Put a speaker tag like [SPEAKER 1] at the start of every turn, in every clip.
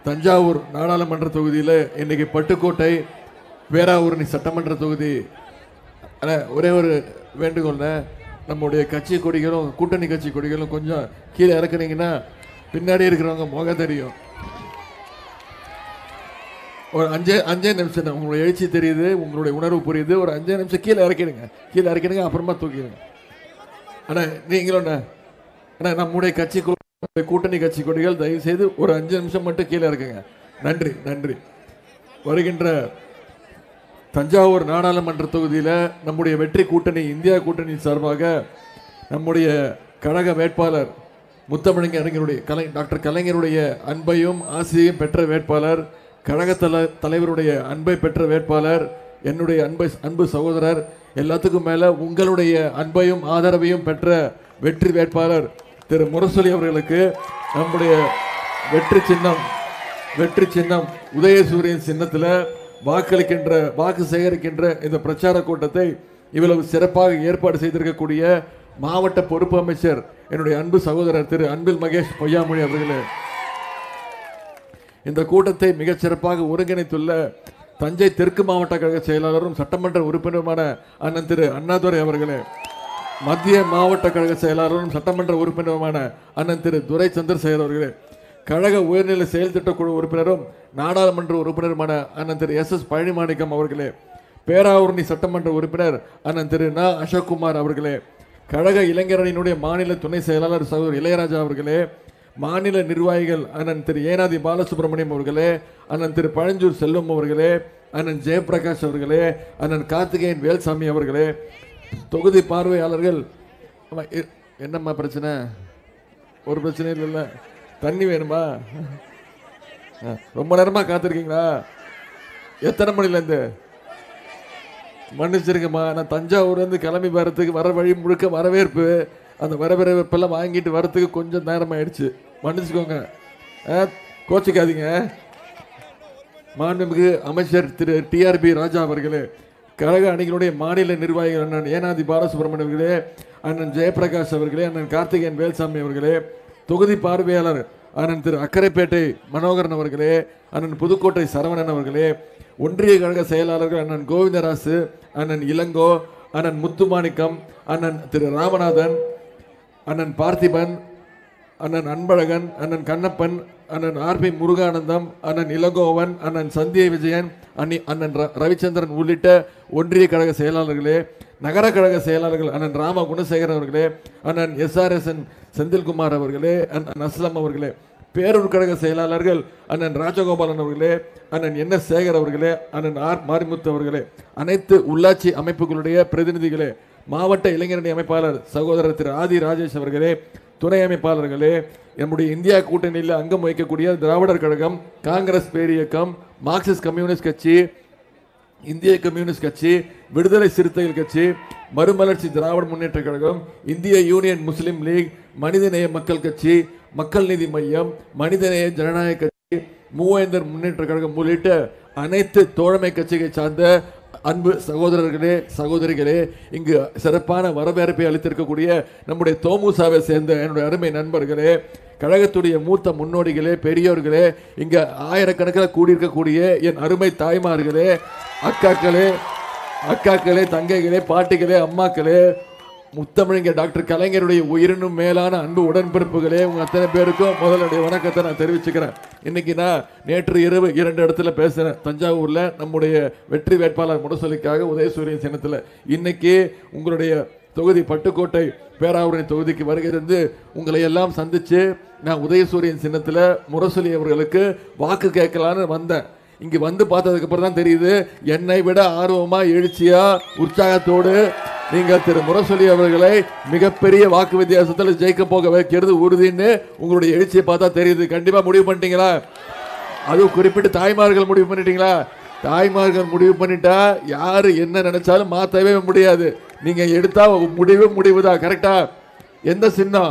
[SPEAKER 1] தஞ்சாவூர் நாடாளுமன்ற தொகுதியில் இன்னைக்கு பட்டுக்கோட்டை பேராவூரணி சட்டமன்ற தொகுதி அண்ணே, ஒரே ஒரு வேண்டுகோள்ண்ணே நம்முடைய கட்சி கொடிகளும் கூட்டணி கட்சி கொடிகளும் கொஞ்சம் கீழே இறக்குனீங்கன்னா பின்னாடி இருக்கிறவங்க முகம் தெரியும் ஒரு அஞ்சே அஞ்சே நிமிஷம் தான் உங்களுடைய எழுச்சி தெரியுது உங்களுடைய உணர்வு புரியுது ஒரு அஞ்சே நிமிஷம் கீழே இறக்கிடுங்க கீழே இறக்கிடுங்க அப்புறமா தூக்கிடுங்க அண்ணா நீங்களும் அண்ணா அண்ணா நம்முடைய கட்சி கொ- கூட்டணி கட்சி கொடிகள் தயவு செய்து ஒரு அஞ்சு நிமிஷம் மட்டும் கீழே இருக்குங்க நன்றி நன்றி வருகின்ற தஞ்சாவூர் நாடாளுமன்ற தொகுதியில் நம்முடைய வெற்றி கூட்டணி இந்தியா கூட்டணி சார்பாக நம்முடைய கழக வேட்பாளர் முத்தமிழங்க அறிஞருடைய கலை டாக்டர் கலைஞருடைய அன்பையும் ஆசையையும் பெற்ற வேட்பாளர் கழக தல தலைவருடைய அன்பை பெற்ற வேட்பாளர் என்னுடைய அன்பை அன்பு சகோதரர் எல்லாத்துக்கும் மேல உங்களுடைய அன்பையும் ஆதரவையும் பெற்ற வெற்றி வேட்பாளர் திரு முரசொலி அவர்களுக்கு நம்முடைய வெற்றி சின்னம் வெற்றி சின்னம் உதயசூரியன் சின்னத்தில் வாக்களிக்கின்ற வாக்கு சேகரிக்கின்ற இந்த பிரச்சார கூட்டத்தை இவ்வளவு சிறப்பாக ஏற்பாடு செய்திருக்கக்கூடிய மாவட்ட பொறுப்பு அமைச்சர் என்னுடைய அன்பு சகோதரர் திரு அன்பில் மகேஷ் பொய்யாமொழி அவர்களே இந்த கூட்டத்தை மிகச் சிறப்பாக ஒருங்கிணைத்துள்ள தஞ்சை தெற்கு மாவட்ட கழக செயலாளரும் சட்டமன்ற உறுப்பினருமான அண்ணன் திரு அண்ணாதுரை அவர்களே மத்திய மாவட்ட கழக செயலாளரும் சட்டமன்ற உறுப்பினருமான அண்ணன் திரு துரை சந்திரசேகர் அவர்களே கழக உயர்நிலை செயல் திட்டக்குழு உறுப்பினரும் நாடாளுமன்ற உறுப்பினருமான அண்ணன் திரு எஸ் எஸ் பழனிமாணிக்கம் அவர்களே பேராவூரணி சட்டமன்ற உறுப்பினர் அண்ணன் திரு ந அசோக்குமார் அவர்களே கழக இளைஞரணியினுடைய மாநில துணை செயலாளர் சகோதரர் இளையராஜா அவர்களே மாநில நிர்வாகிகள் அண்ணன் திரு ஏனாதி பாலசுப்ரமணியம் அவர்களே அண்ணன் திரு பழஞ்சூர் செல்வம் அவர்களே அண்ணன் ஜெயபிரகாஷ் அவர்களே அண்ணன் கார்த்திகேயன் வேல்சாமி அவர்களே தொகுதி பார்வையாளர்கள் ஆமா, இ- என்னம்மா பிரச்சனை ஒரு பிரச்சனையும் இல்லைல்ல தண்ணி வேணுமா ஆ, ரொம்ப நேரமா காத்திருக்கீங்களா எத்தனை மணிலேருந்து மன்னிச்சிருங்கம்மா நான் தஞ்சாவூர்லேருந்து கிளம்பி வரதுக்கு வர வழி முழுக்க வரவேற்பு அந்த வரவேற்பெல்லாம் வாங்கிட்டு வரதுக்கு கொஞ்சம் நேரம் ஆயிடுச்சு மன்னிச்சுக்கோங்க ஆ, கோச்சிக்காதீங்க மாண்புமிகு அமைச்சர் திரு டிஆர்பி ராஜா அவர்களே கழக அணிகளுடைய மாநில நிர்வாகிகள் அண்ணன் ஏனாதி பாலசுப்ரமணியம் அவர்களே அண்ணன் ஜெயபிரகாஷ் அவர்களே அண்ணன் கார்த்திகேயன் வேல்சாமி அவர்களே தொகுதி பார்வையாளர் அண்ணன் திரு அக்கரைப்பேட்டை மனோகரன் அவர்களே அண்ணன் புதுக்கோட்டை சரவணன் அவர்களே ஒன்றிய கழக செயலாளர்கள் அண்ணன் கோவிந்தராசு அண்ணன் இளங்கோ அண்ணன் முத்துமாணிக்கம் அண்ணன் திரு ராமநாதன் அண்ணன் பார்த்திபன் அண்ணன் அன்பழகன் அண்ணன் கண்ணப்பன் அண்ணன் ஆர்பி முருகானந்தம் அண்ணன் இளங்கோவன் அண்ணன் சந்திய விஜயன் அண்ணி அண்ணன் ர- ரவிச்சந்திரன் உள்ளிட்ட ஒன்றிய கழக செயலாளர்களே நகர கழக செயலாளர்கள் அண்ணன் ராம குணசேகரன் அவர்களே அண்ணன் எஸ்ஆர்எஸ்என் செந்தில்குமார் அவர்களே அண்ணன் அஸ்லம் அவர்களே பேரூர் கழக செயலாளர்கள் அண்ணன் ராஜகோபாலன் அவர்களே அண்ணன் என் எஸ் சேகர் அவர்களே அண்ணன் ஆர் மாரிமுத்து அவர்களே அனைத்து உள்ளாட்சி அமைப்புகளுடைய பிரதிநிதிகளே மாவட்ட இளைஞரணி அமைப்பாளர் சகோதரர் திரு ஆதி ராஜேஷ் அவர்களே துணை அமைப்பாளர்களே நம்முடைய இந்தியா கூட்டணியில் அங்கம் வகிக்கக்கூடிய திராவிடர் கழகம் காங்கிரஸ் பேரியக்கம் மார்க்சிஸ்ட் கம்யூனிஸ்ட் கட்சி இந்திய கம்யூனிஸ்ட் கட்சி விடுதலை சிறுத்தைகள் கட்சி மறுமலர்ச்சி திராவிட முன்னேற்ற கழகம் இந்திய யூனியன் முஸ்லீம் லீக் மனிதநேய மக்கள் கட்சி மக்கள் நீதி மையம் மனிதநேய ஜனநாயக கட்சி மூவேந்தர் முன்னேற்ற கழகம் உள்ளிட்ட அனைத்து தோழமை கட்சிகளை சார்ந்த அன்பு சகோதரர்களே சகோதரிகளே இங்கு சிறப்பான வரவேற்பை அளித்திருக்கக்கூடிய நம்முடைய தோமுசாவை சேர்ந்த என்னுடைய அருமை நண்பர்களே கழகத்துடைய மூத்த முன்னோடிகளே பெரியோர்களே இங்க ஆயிரக்கணக்கில் கூடியிருக்கக்கூடிய என் அருமை தாய்மார்களே அக்காக்களே அக்காக்களே தங்கைகளே பாட்டிகளே அம்மாக்களே முத்தமிழங்க டாக்டர் கலைஞருடைய உயிரினும் மேலான அன்பு உடன்பிறப்புகளே உங்க அத்தனை பேருக்கும் முதலுடைய வணக்கத்தை நான் தெரிவிச்சுக்கிறேன் இன்னைக்கு நான் நேற்று இரவு இரண்டு இடத்துல பேசுறேன் தஞ்சாவூர்ல நம்முடைய வெற்றி வேட்பாளர் முடசொலிக்காக உதயசூரியன் சின்னத்துல இன்னைக்கு உங்களுடைய தொகுதி பட்டுக்கோட்டை பேராவூரணி தொகுதிக்கு வருகை தந்து உங்களை எல்லாம் சந்திச்சு நான் உதயசூரியன் சின்னத்துல முரசொலி அவர்களுக்கு வாக்கு கேட்கலான்னு வந்தேன் இங்க வந்து பார்த்ததுக்கு அப்புறம் தான் தெரியுது என்னை விட ஆர்வமா எழுச்சியா உற்சாகத்தோடு நீங்க திரு முரசொலி அவர்களை மிகப்பெரிய வாக்கு வித்தியாசத்தில் ஜெயிக்க போக வைக்கிறது உறுதின்னு உங்களுடைய எழுச்சியை பார்த்தா தெரியுது கண்டிப்பா முடிவு பண்ணிட்டீங்களா அதுவும் குறிப்பிட்டு தாய்மார்கள் முடிவு பண்ணிட்டீங்களா தாய்மார்கள் முடிவு பண்ணிட்டா யாரு என்ன நினைச்சாலும் மாத்தவே முடியாது நீங்க எடுத்தா முடிவு முடிவு தான் கரெக்டா எந்த சின்னம்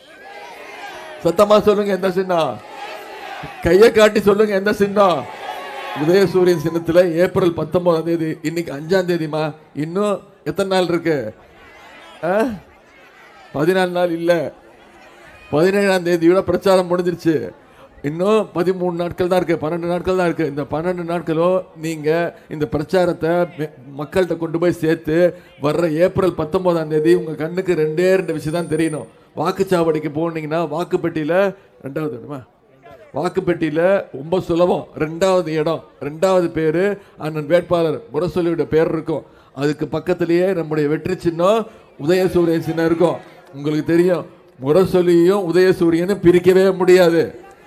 [SPEAKER 1] சத்தமா சொல்லுங்க எந்த சின்னம் கையை காட்டி சொல்லுங்க எந்த சின்னம் உதயசூரியன் சின்னத்துல ஏப்ரல் பத்தொன்பதாம் தேதி இன்னைக்கு அஞ்சாம் தேதிமா இன்னும் எத்தனை நாள் இருக்கு ஆ? பதினாலு நாள் இல்ல பதினேழாம் தேதியோட பிரச்சாரம் முடிஞ்சிருச்சு இன்னும் பதிமூணு நாட்கள் தான் இருக்கு பன்னெண்டு நாட்கள் தான் இருக்கு இந்த பன்னெண்டு நாட்களும் நீங்க இந்த பிரச்சாரத்தை மெ- மக்கள்கிட்ட கொண்டு போய் சேர்த்து வர்ற ஏப்ரல் பத்தொன்பதாம் தேதி உங்க கண்ணுக்கு ரெண்டே ரெண்டு விஷயம் தான் தெரியணும் வாக்குச்சாவடிக்கு போனீங்கன்னா வாக்குப்பெட்டியில ரெண்டாவது இடமா வாக்குப்பெட்டியில ரொம்ப சுலபம் ரெண்டாவது இடம் ரெண்டாவது பேரு அண்ணன் வேட்பாளர் முரசொலியோட பேர் இருக்கும் அதுக்கு பக்கத்திலேயே நம்முடைய வெற்றி சின்னம் உதயசூரியன் சின்னம் இருக்கும் உங்களுக்கு தெரியும் முரசொலியும் உதயசூரியனும் பிரிக்கவே முடியாது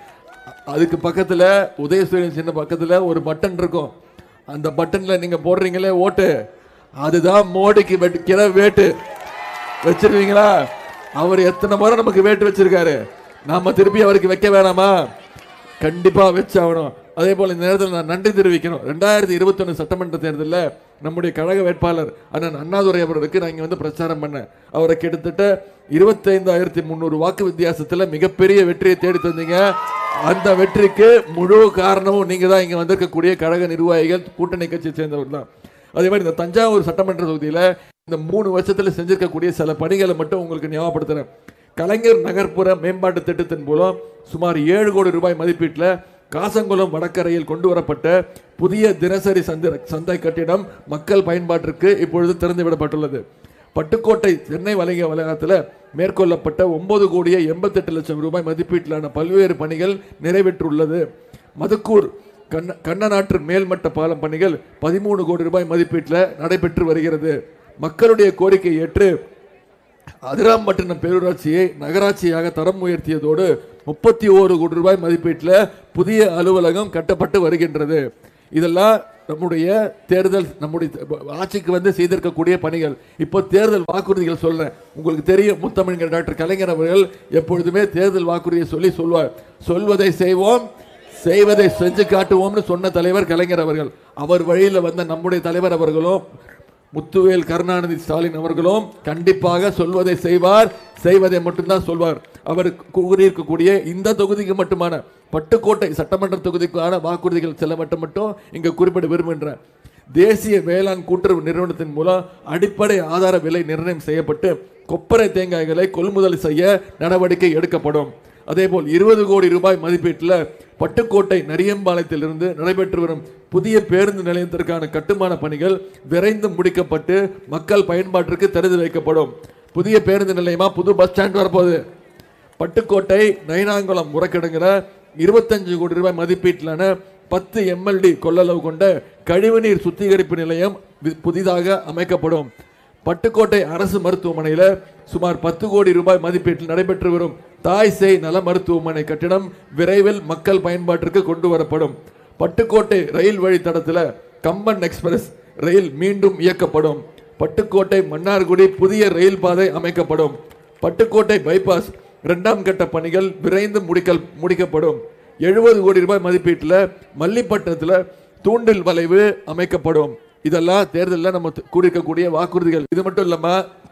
[SPEAKER 1] அதுக்கு பக்கத்துல உதயசூரியன் சின்ன பக்கத்துல ஒரு பட்டன் இருக்கும் அந்த பட்டன்ல நீங்க போடுறீங்களே ஓட்டு அதுதான் மோடிக்கு வைக்கிற வேட்டு வச்சிருவீங்களா அவர் எத்தனை முறை நமக்கு வேட்டு வச்சிருக்காரு நாம திருப்பி அவருக்கு வைக்க வேணாமா கண்டிப்பா வச்சாகணும் அதே போல இந்த நேரத்தில் நான் நன்றி தெரிவிக்கணும் ரெண்டாயிரத்தி இருபத்தொன்னு சட்டமன்ற தேர்தலில் நம்முடைய கழக வேட்பாளர் அண்ணன் அண்ணாதுரை அவர்களுக்கு நான் இங்க வந்து பிரச்சாரம் பண்ணேன் அவரை கிட்டத்தட்ட இருபத்தைந்தாயிரத்தி முந்நூறு வாக்கு வித்தியாசத்துல மிகப்பெரிய வெற்றியை தேடி தந்தீங்க அந்த வெற்றிக்கு முழு காரணமும் நீங்க தான் இங்க வந்திருக்கக்கூடிய கழக நிர்வாகிகள் கூட்டணி கட்சியை சேர்ந்தவர் தான் அதே மாதிரி இந்த தஞ்சாவூர் சட்டமன்ற தொகுதியில இந்த மூணு வருஷத்துல செஞ்சிருக்கக்கூடிய சில பணிகளை மட்டும் உங்களுக்கு ஞாபகப்படுத்துறேன் கலைஞர் நகர்ப்புற மேம்பாட்டு திட்டத்தின் மூலம் சுமார் ஏழு கோடி ரூபாய் மதிப்பீட்டில் காசங்குளம் வடகரையில் கொண்டு வரப்பட்ட புதிய தினசரி சந்தை சந்தை கட்டிடம் மக்கள் பயன்பாட்டிற்கு இப்பொழுது திறந்து விடப்பட்டுள்ளது பட்டுக்கோட்டை சென்னை வணிக வளாகத்தில் மேற்கொள்ளப்பட்ட ஒன்பது கோடியே எண்பத்தெட்டு லட்சம் ரூபாய் மதிப்பீட்டிலான பல்வேறு பணிகள் நிறைவேற்றுள்ளது மதுக்கூர் கண்ண கண்ணநாற்று மேல்மட்ட பாலம் பணிகள் பதிமூணு கோடி ரூபாய் மதிப்பீட்டில் நடைபெற்று வருகிறது மக்களுடைய கோரிக்கை ஏற்று அதிராம்பட்டினம் பேரூராட்சியை நகராட்சியாக தரம் உயர்த்தியதோடு முப்பத்தி ஓரு கோடி ரூபாய் மதிப்பீட்டில் புதிய அலுவலகம் கட்டப்பட்டு வருகின்றது இதெல்லாம் நம்முடைய தேர்தல் நம்முடைய ஆட்சிக்கு வந்து செய்திருக்கக்கூடிய பணிகள் இப்போ தேர்தல் வாக்குறுதிகள் சொல்றேன் உங்களுக்கு தெரியும் முத்தமிழ்கள் டாக்டர் கலைஞர் அவர்கள் எப்பொழுதுமே தேர்தல் வாக்குறுதியை சொல்லி சொல்வார் சொல்வதை செய்வோம் செய்வதை செஞ்சு காட்டுவோம்னு சொன்ன தலைவர் கலைஞர் அவர்கள் அவர் வழியில் வந்த நம்முடைய தலைவர் அவர்களும் முத்துவேல் கருணாநிதி ஸ்டாலின் அவர்களும் கண்டிப்பாக சொல்வதை செய்வார் செய்வதை மட்டும்தான் சொல்வார் அவர் கூறியிருக்கக்கூடிய இந்த தொகுதிக்கு மட்டுமான பட்டுக்கோட்டை சட்டமன்ற தொகுதிக்கான வாக்குறுதிகள் சில மட்டும் மட்டும் இங்க குறிப்பிட விரும்புகின்றேன் தேசிய வேளாண் கூட்டுறவு நிறுவனத்தின் மூலம் அடிப்படை ஆதார விலை நிர்ணயம் செய்யப்பட்டு கொப்பரை தேங்காய்களை கொள்முதல் செய்ய நடவடிக்கை எடுக்கப்படும் அதேபோல் இருபது கோடி ரூபாய் மதிப்பீட்டில் பட்டுக்கோட்டை நரியம்பாளையத்திலிருந்து நடைபெற்று வரும் புதிய பேருந்து நிலையத்திற்கான கட்டுமான பணிகள் விரைந்து முடிக்கப்பட்டு மக்கள் பயன்பாட்டிற்கு திறந்து வைக்கப்படும் புதிய பேருந்து நிலையமா புது பஸ் ஸ்டாண்ட் வரப்போகுது பட்டுக்கோட்டை நைனாங்குளம் முறக்கிடங்கிற இருபத்தஞ்சு கோடி ரூபாய் மதிப்பீட்டிலான பத்து எம்எல்டி கொள்ளளவு கொண்ட கழிவுநீர் சுத்திகரிப்பு நிலையம் வி- புதிதாக அமைக்கப்படும் பட்டுக்கோட்டை அரசு மருத்துவமனையில் சுமார் பத்து கோடி ரூபாய் மதிப்பீட்டில் நடைபெற்று வரும் தாய் சேய் நல மருத்துவமனை கட்டிடம் விரைவில் மக்கள் பயன்பாட்டிற்கு கொண்டு வரப்படும் பட்டுக்கோட்டை ரயில் வழித்தடத்தில் கம்பன் எக்ஸ்பிரஸ் ரயில் மீண்டும் இயக்கப்படும் பட்டுக்கோட்டை மன்னார்குடி புதிய ரயில் பாதை அமைக்கப்படும் பட்டுக்கோட்டை பைபாஸ் இரண்டாம் கட்ட பணிகள் விரைந்து முடிக்கல் முடிக்கப்படும் எழுபது கோடி ரூபாய் மதிப்பீட்டில் மல்லிப்பட்டினத்தில் தூண்டில் வளைவு அமைக்கப்படும் இதெல்லாம் தேர்தலில் நம்ம து- கூறியிருக்கக்கூடிய வாக்குறுதிகள் இது மட்டும் இல்லாம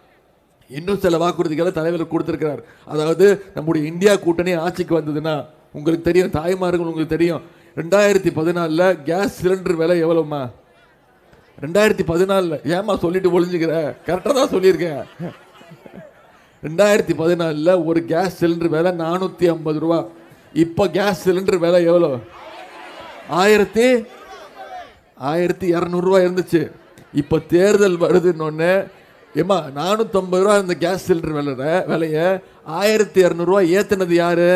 [SPEAKER 1] இன்னும் சில வாக்குறுதிகளை தலைவர் கொடுத்திருக்கிறார் அதாவது நம்முடைய இந்தியா கூட்டணி ஆட்சிக்கு வந்ததுன்னா உங்களுக்கு தெரியும் தாய்மார்கள் உங்களுக்கு தெரியும் ரெண்டாயிரத்தி பதினாலில் கேஸ் சிலிண்டர் விலை எவ்வளவுமா ரெண்டாயிரத்தி பதினாலில் ஏமா சொல்லிட்டு ஒளிஞ்சுக்கிற கரெக்டாக தான் சொல்லியிருக்கேன் ரெண்டாயிரத்தி பதினாலில் ஒரு கேஸ் சிலிண்டர் விலை நானூற்றி ஐம்பது ரூபா இப்போ கேஸ் சிலிண்டர் விலை எவ்வளோ ஆயிரத்தி ஆயிரத்தி இரநூறுவா இருந்துச்சு இப்போ தேர்தல் வருதுன்னொன்னே ஏமா நானூற்றம்பது ரூபா இந்த கேஸ் சிலிண்டர் விலை விலையை ஆயிரத்தி இரநூறுவா ஏத்துனது யாரு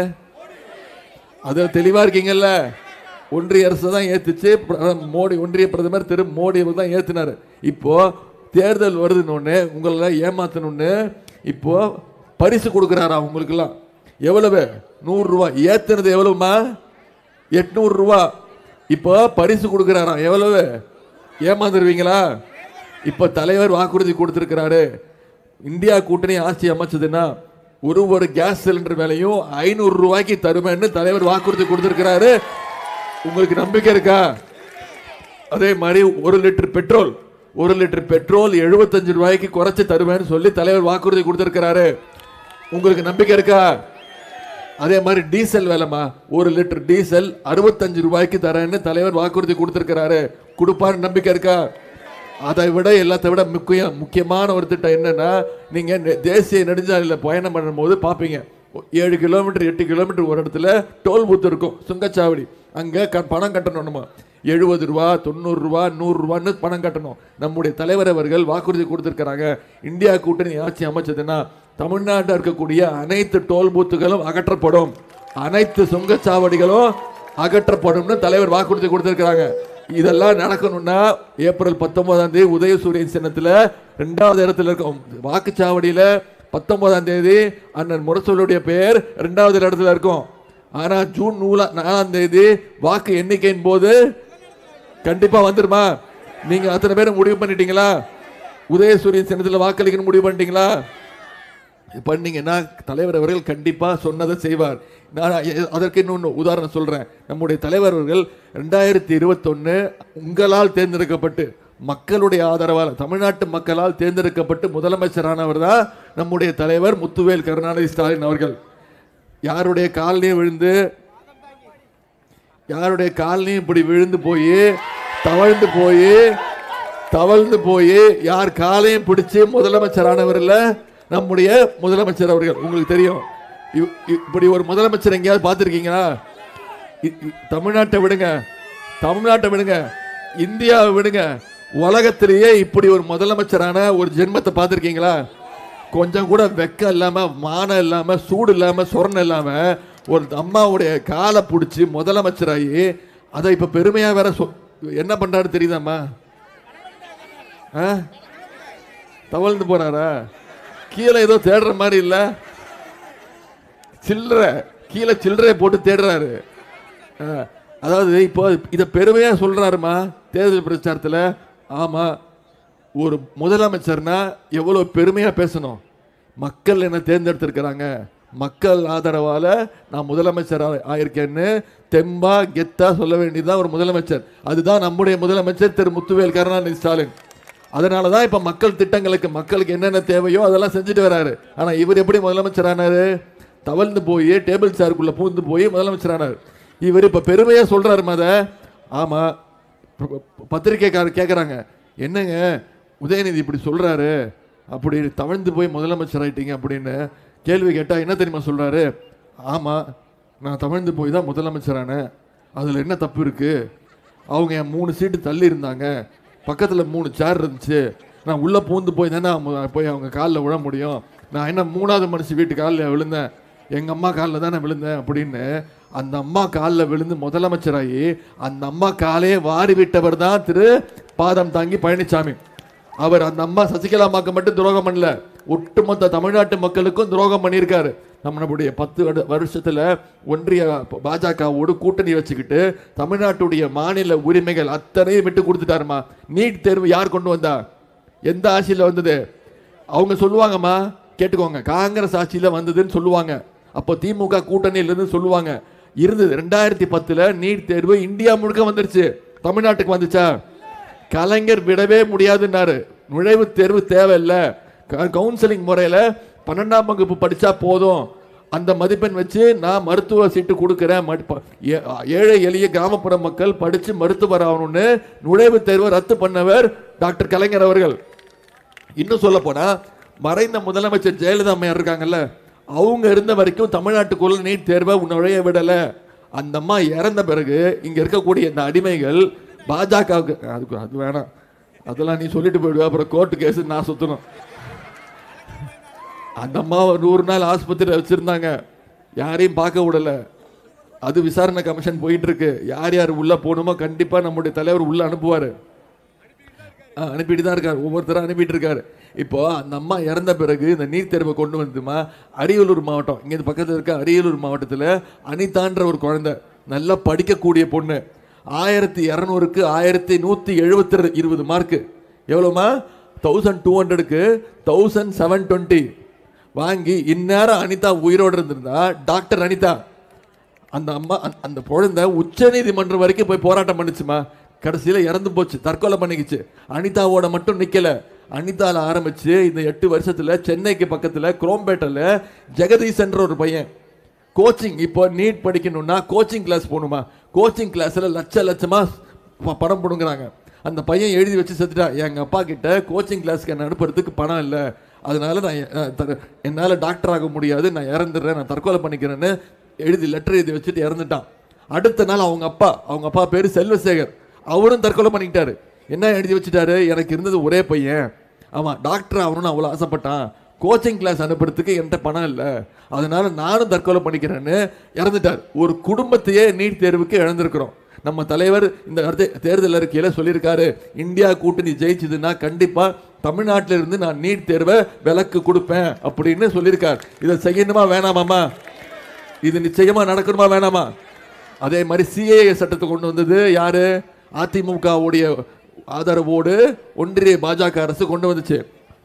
[SPEAKER 1] அது தெளிவா இருக்கீங்கல்ல ஒன்றிய அரசு தான் ஏத்துச்சு பிரதமர் மோடி ஒன்றிய பிரதமர் திரு மோடி அவர் தான் ஏத்துனாரு இப்போ தேர்தல் வருதுன்னு உங்களை ஏமாத்தணும்னு இப்போ பரிசு கொடுக்குறாரா உங்களுக்கெல்லாம் எவ்வளவு நூறு ரூபாய் ஏத்துனது எவ்வளவுமா எட்நூறு ரூபா இப்போ பரிசு கொடுக்குறாராம் எவ்வளவு ஏமாந்துருவீங்களா இப்போ தலைவர் வாக்குறுதி கொடுத்திருக்கிறாரு இந்தியா கூட்டணி ஆட்சி அமைச்சதுன்னா ஒரு ஒரு கேஸ் சிலிண்டர் விலையும் ஐநூறு ரூபாய்க்கு தருவேன்னு தலைவர் வாக்குறுதி கொடுத்திருக்கிறாரு உங்களுக்கு நம்பிக்கை இருக்கா அதே மாதிரி ஒரு லிட்டர் பெட்ரோல் ஒரு லிட்டர் பெட்ரோல் எழுபத்தஞ்சு ரூபாய்க்கு குறைச்சு தருவேன்னு சொல்லி தலைவர் வாக்குறுதி கொடுத்திருக்கிறாரு உங்களுக்கு நம்பிக்கை இருக்கா அதே மாதிரி டீசல் விலைமா ஒரு லிட்டர் டீசல் அறுபத்தஞ்சு ரூபாய்க்கு தரேன்னு தலைவர் வாக்குறுதி கொடுத்திருக்கிறாரு கொடுப்பாரு நம்பிக்கை இருக்கா அதை விட எல்லாத்தை விட முக்கிய முக்கியமான ஒரு திட்டம் என்னன்னா நீங்க நெ- தேசிய நெடுஞ்சாலையில் பயணம் பண்ணும்போது பார்ப்பீங்க ஏழு கிலோமீட்டர் எட்டு கிலோமீட்டர் ஒரு இடத்துல டோல் பூத் இருக்கும் சுங்கச்சாவடி அங்கே க பணம் கட்டணுமா எழுபது ரூபா தொண்ணூறு ரூபா நூறு ரூபான்னு பணம் கட்டணும் நம்முடைய தலைவர் அவர்கள் வாக்குறுதி கொடுத்துருக்கிறாங்க இந்தியா கூட்டணி ஆட்சி அமைச்சதுன்னா தமிழ்நாட்டில் இருக்கக்கூடிய அனைத்து டோல் பூத்துகளும் அகற்றப்படும் அனைத்து சுங்கச்சாவடிகளும் அகற்றப்படும்னு தலைவர் வாக்குறுதி கொடுத்திருக்கிறாங்க இதெல்லாம் நடக்கணும்னா ஏப்ரல் பத்தொன்பதாம் தேதி உதயசூரியன் சின்னத்துல ரெண்டாவது இடத்துல இருக்கும் வாக்குச்சாவடியில பத்தொன்பதாம் தேதி அண்ணன் முரசொலியுடைய பெயர் ரெண்டாவது இடத்துல இருக்கும் ஆனா ஜூன் நூலா நாலாம் தேதி வாக்கு எண்ணிக்கையின் போது கண்டிப்பா வந்துருமா நீங்க அத்தனை பேரும் முடிவு பண்ணிட்டீங்களா உதயசூரியன் சின்னத்துல வாக்களிக்கணும் முடிவு பண்ணிட்டீங்களா பண்ணீங்கன்னா தலைவர் அவர்கள் கண்டிப்பாக சொன்னதை செய்வார் நான் எ- அதற்கு இன்னொன்று உதாரணம் சொல்கிறேன் நம்முடைய தலைவர் அவர்கள் ரெண்டாயிரத்தி இருபத்தொன்று உங்களால் தேர்ந்தெடுக்கப்பட்டு மக்களுடைய ஆதரவால் தமிழ்நாட்டு மக்களால் தேர்ந்தெடுக்கப்பட்டு முதலமைச்சரானவர் தான் நம்முடைய தலைவர் முத்துவேல் கருணாநிதி ஸ்டாலின் அவர்கள் யாருடைய கால்லையும் விழுந்து யாருடைய கால்லையும் இப்படி விழுந்து போய் தவழ்ந்து போய் தவழ்ந்து போய் யார் காலையும் பிடிச்சு முதலமைச்சரானவர் இல்ல நம்முடைய முதலமைச்சர் அவர்கள் உங்களுக்கு தெரியும் இவ்- இ- இப்படி ஒரு முதலமைச்சர் எங்கேயாவது பார்த்துருக்கீங்களா இ- இ- தமிழ்நாட்டை விடுங்க தமிழ்நாட்டை விடுங்க இந்தியாவை விடுங்க உலகத்திலேயே இப்படி ஒரு முதலமைச்சரான ஒரு ஜென்மத்தை பார்த்துருக்கீங்களா கொஞ்சம் கூட வெக்கம் இல்லாம மானம் இல்லாம சூடு இல்லாம சொரணம் இல்லாம ஒரு அம்மாவுடைய காலை பிடிச்சி முதலமைச்சராகி அதை இப்ப பெருமையா வேற சொ- என்ன பண்றாரு தெரியுதாம்மா ஆ? தவழ்ந்து போறாரா கீழே ஏதோ தேடுற மாதிரி இல்ல சில்லறை கீழே சில்லறையை போட்டு தேடுறாரு ஆ, அதாவது இப்போ இதை பெருமையா சொல்றாருமா தேர்தல் பிரச்சாரத்தில் ஆமா ஒரு முதலமைச்சர்னா எவ்வளவு பெருமையா பேசணும் மக்கள் என்ன தேர்ந்தெடுத்திருக்கிறாங்க மக்கள் ஆதரவால நான் முதலமைச்சர் ஆ- ஆயிருக்கேன்னு தெம்பா கெத்தா சொல்ல வேண்டியதுதான் ஒரு முதலமைச்சர் அதுதான் நம்முடைய முதலமைச்சர் திரு முத்துவேல் கருணாநிதி ஸ்டாலின் அதனால தான் இப்போ மக்கள் திட்டங்களுக்கு மக்களுக்கு என்னென்ன தேவையோ அதெல்லாம் செஞ்சுட்டு வராரு ஆனால் இவர் எப்படி முதலமைச்சர் ஆனாரு தவழ்ந்து போய் டேபிள் சேருக்குள்ள பூந்து போய் முதலமைச்சர் ஆனார் இவர் இப்போ பெருமையாக சொல்றாரு மத ஆமாம் பத்திரிக்கைக்காரர் கேட்குறாங்க என்னங்க உதயநிதி இப்படி சொல்றாரு அப்படி தவழ்ந்து போய் முதலமைச்சர் ஆயிட்டீங்க அப்படின்னு கேள்வி கேட்டால் என்ன தெரியுமா சொல்றாரு ஆமாம் நான் தவழ்ந்து போய் தான் முதலமைச்சரானேன் அதில் என்ன தப்பு இருக்கு அவங்க என் மூணு சீட்டு தள்ளி இருந்தாங்க பக்கத்தில் மூணு சேர் இருந்துச்சு நான் உள்ளே பூந்து போய் தானே அவங்க- போய் அவங்க காலில் விழ முடியும் நான் என்ன மூணாவது மனுஷன் வீட்டு காலில் விழுந்தேன் எங்கள் அம்மா காலில் தானே விழுந்தேன் அப்படின்னு அந்த அம்மா காலில் விழுந்து முதலமைச்சராகி அந்த அம்மா காலையே வாரி விட்டவர் தான் திரு பாதம் தாங்கி பழனிசாமி அவர் அந்த அம்மா சசிகலா அம்மாக்கு மட்டும் துரோகம் பண்ணல ஒட்டுமொத்த தமிழ்நாட்டு மக்களுக்கும் துரோகம் பண்ணியிருக்காரு நம்ம நம்முடைய பத்து வரு- வருஷத்துல ஒன்றிய பாஜகவோடு கூட்டணி வச்சுக்கிட்டு தமிழ்நாட்டுடைய மாநில உரிமைகள் அத்தனையும் விட்டு கொடுத்துட்டாருமா நீட் தேர்வு யார் கொண்டு வந்தா எந்த ஆட்சியில் வந்தது அவங்க சொல்லுவாங்கம்மா கேட்டுக்கோங்க காங்கிரஸ் ஆட்சியில வந்ததுன்னு சொல்லுவாங்க அப்போ திமுக கூட்டணியில இருந்து சொல்லுவாங்க இருந்தது ரெண்டாயிரத்தி பத்துல நீட் தேர்வு இந்தியா முழுக்க வந்துருச்சு தமிழ்நாட்டுக்கு வந்துச்சா கலைஞர் விடவே முடியாதுன்னாரு நுழைவுத் தேர்வு தேவையில்லை க- கவுன்சிலிங் முறையில் பன்னெண்டாம் வகுப்பு படித்தா போதும் அந்த மதிப்பெண் வச்சு நான் மருத்துவ சீட்டு கொடுக்குறேன் ம- ப- ஏ- ஏழை எளிய கிராமப்புற மக்கள் படித்து மருத்துவர் ஆகணும்னு நுழைவுத் தேர்வை ரத்து பண்ணவர் டாக்டர் கலைஞர் அவர்கள் இன்னும் சொல்ல போனா மறைந்த முதலமைச்சர் ஜெயலலிதா அம்மையார் இருக்காங்கல்ல அவங்க இருந்த வரைக்கும் தமிழ்நாட்டுக்குள்ள நீட் தேர்வை நுழைய விடல அந்த அம்மா இறந்த பிறகு இங்க இருக்கக்கூடிய இந்த அடிமைகள் பாஜகவுக்கு அதுக்கு அது வேணாம் அதெல்லாம் நீ சொல்லிட்டு போயிடுவ அப்புறம் கோர்ட்டு கேஸ் நான் சுத்தணும் அந்த அம்மா ஒரு நூறு நாள் ஆஸ்பத்திரியில் வச்சிருந்தாங்க யாரையும் பார்க்க விடல அது விசாரணை கமிஷன் போயிட்டு இருக்கு யார் யார் உள்ள போகணுமோ கண்டிப்பா நம்முடைய தலைவர் உள்ள அனுப்புவாரு ஆ, அனுப்பிட்டு தான் இருக்காரு ஒவ்வொருத்தரும் அனுப்பிட்டு இருக்காரு இப்போ அந்த அம்மா இறந்த பிறகு இந்த நீட் தேர்வை கொண்டு வந்துமா அரியலூர் மாவட்டம் இங்கே பக்கத்தில் இருக்க அரியலூர் மாவட்டத்தில் அனிதான்ற ஒரு குழந்தை நல்லா படிக்கக்கூடிய பொண்ணு ஆயிரத்தி இரநூறுக்கு ஆயிரத்தி நூற்றி எழுபத்தி இருபது மார்க்கு எவ்வளோமா தௌசண்ட் டூ ஹண்ட்ரடுக்கு தௌசண்ட் செவன் டுவெண்ட்டி வாங்கி இந்நேரம் அனிதா உயிரோடு இருந்திருந்தா டாக்டர் அனிதா அந்த அம்மா அந்த- அந்த குழந்தை உச்ச நீதிமன்றம் வரைக்கும் போய் போராட்டம் பண்ணுச்சுமா கடைசியில இறந்து போச்சு தற்கொலை பண்ணிக்கிச்சு அனிதாவோட மட்டும் நிக்கல அனிதால ஆரம்பிச்சு இந்த எட்டு வருஷத்துல சென்னைக்கு பக்கத்துல குரோம்பேட்டையில் ஜெகதீசன்ற ஒரு பையன் கோச்சிங் இப்போ நீட் படிக்கணும்னா கோச்சிங் கிளாஸ் போகணுமா கோச்சிங் கிளாஸ்ல லட்ச லட்சமா ப- பணம் போடுங்கிறாங்க அந்த பையன் எழுதி வச்சு செத்துட்டான் எங்க அப்பா கிட்ட கோச்சிங் கிளாஸ்க்கு என்ன அனுப்புறதுக்கு பணம் இல்லை அதனால நான் எ- அஹ் த- என்னால டாக்டர் ஆக முடியாது நான் இறந்துடுறேன் நான் தற்கொலை பண்ணிக்கிறேன்னு எழுதி லெட்டர் எழுதி வச்சுட்டு இறந்துட்டான் அடுத்த நாள் அவங்க அப்பா அவங்க அப்பா பேரு செல்வசேகர் அவரும் தற்கொலை பண்ணிக்கிட்டாரு என்ன எழுதி வச்சுட்டாரு எனக்கு இருந்தது ஒரே பையன் ஆமாம் டாக்டர் ஆகணும்னு அவ்வளோ ஆசைப்பட்டான் கோச்சிங் கிளாஸ் அனுப்புறதுக்கு என்கிட்ட பணம் இல்லை அதனால நானும் தற்கொலை பண்ணிக்கிறேன்னு இறந்துட்டார் ஒரு குடும்பத்தையே நீட் தேர்வுக்கு இழந்திருக்கிறோம் நம்ம தலைவர் இந்த அடுத்த தேர்தல் அறிக்கையில சொல்லியிருக்காரு இந்தியா கூட்டணி ஜெயிச்சதுன்னா கண்டிப்பா தமிழ்நாட்டில இருந்து நான் நீட் தேர்வை விலக்கு கொடுப்பேன் அப்படின்னு சொல்லியிருக்கார் இதை செய்யணுமா வேணாமாமா இது நிச்சயமா நடக்கணுமா வேணாமா அதே மாதிரி சிஏஏ சட்டத்தை கொண்டு வந்தது யாரு அதிமுகவுடைய ஆதரவோடு ஒன்றிய பாஜக அரசு கொண்டு வந்துச்சு